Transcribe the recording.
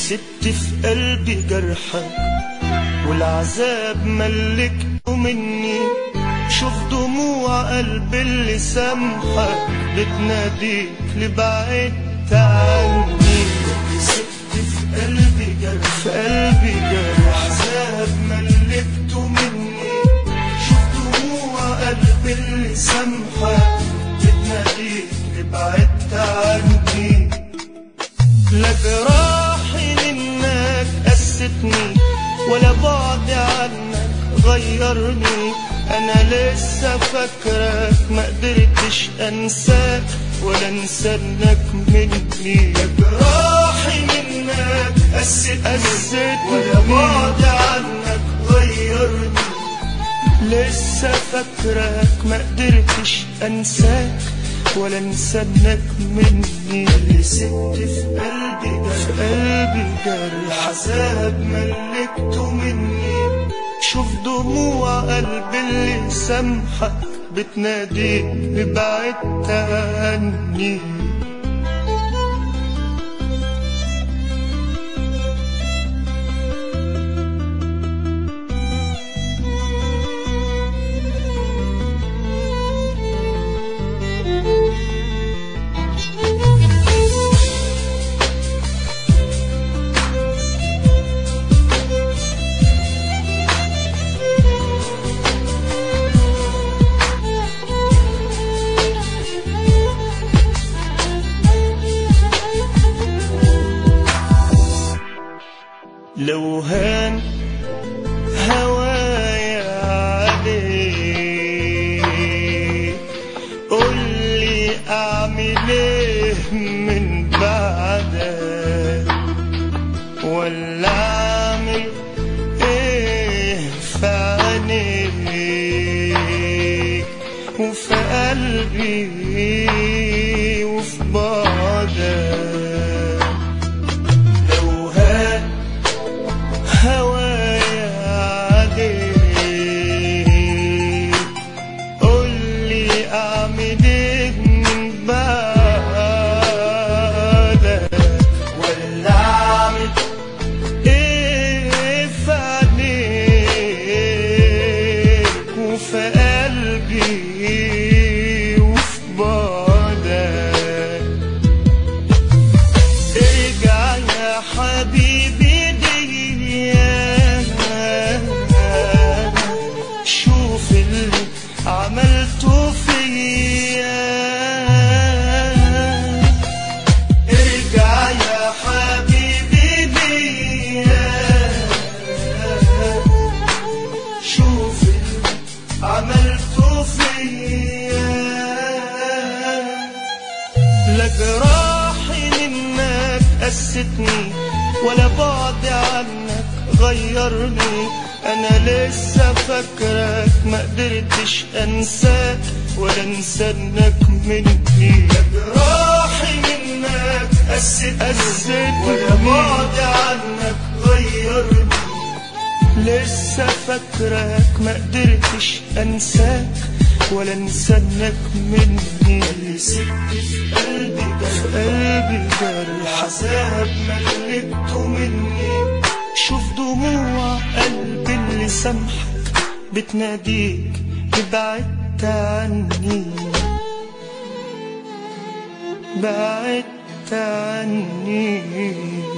سبت في قلبي جرحك والعذاب ملكته مني شوف دموع قلبي اللي سامحك بتناديك لبعدت عني سبت في قلبي جرح في قلبي جرح عذاب ملكته مني شوف دموع قلبي اللي سامحك بتناديك لبعدت عني لا جراحي منك قستني ولا بعد عنك غيرني انا لسه فاكرك ما قدرتش انساك ولا انسى انك مني لا جراحي منك قستني ولا بعد عنك غيرني لسه فاكرك ما قدرتش انساك ولا انسى انك مني اللي سبت في قلبي جرح في قلبي جرح عذاب ملكته مني شوف دموع قلبي اللي سامحك بتناديك بعدت عني لو هان هوايا عليك قولي اعمل ايه من بعدك ولا اعمل ايه في عينيك وفي قلبي وفي بعدك لو هان هوايا عليك قولي اعمل ايه من بعدك ولا اعمل ايه في عينيك وفي قلبي وفي بعدك ارجع يا حبيبي ليا شوف اللي عملته فيا ارجع يا حبيبي ليا شوف اللي عملته فيا لا جراحي منك قستني ولا بعد عنك غيرني انا لسه فاكرك ما قدرتش انساك ولا انسى انك مني لا جراحي منك قستني ولا بعد عنك غيرني لسه فاكرك ما قدرتش انساك ولا انسى انك مني اللي سبت في قلبي جرح في قلبي جرح عذاب ملكته مني شوف دموع قلبي اللي سامحك بتناديك بعدت عني بعدت عني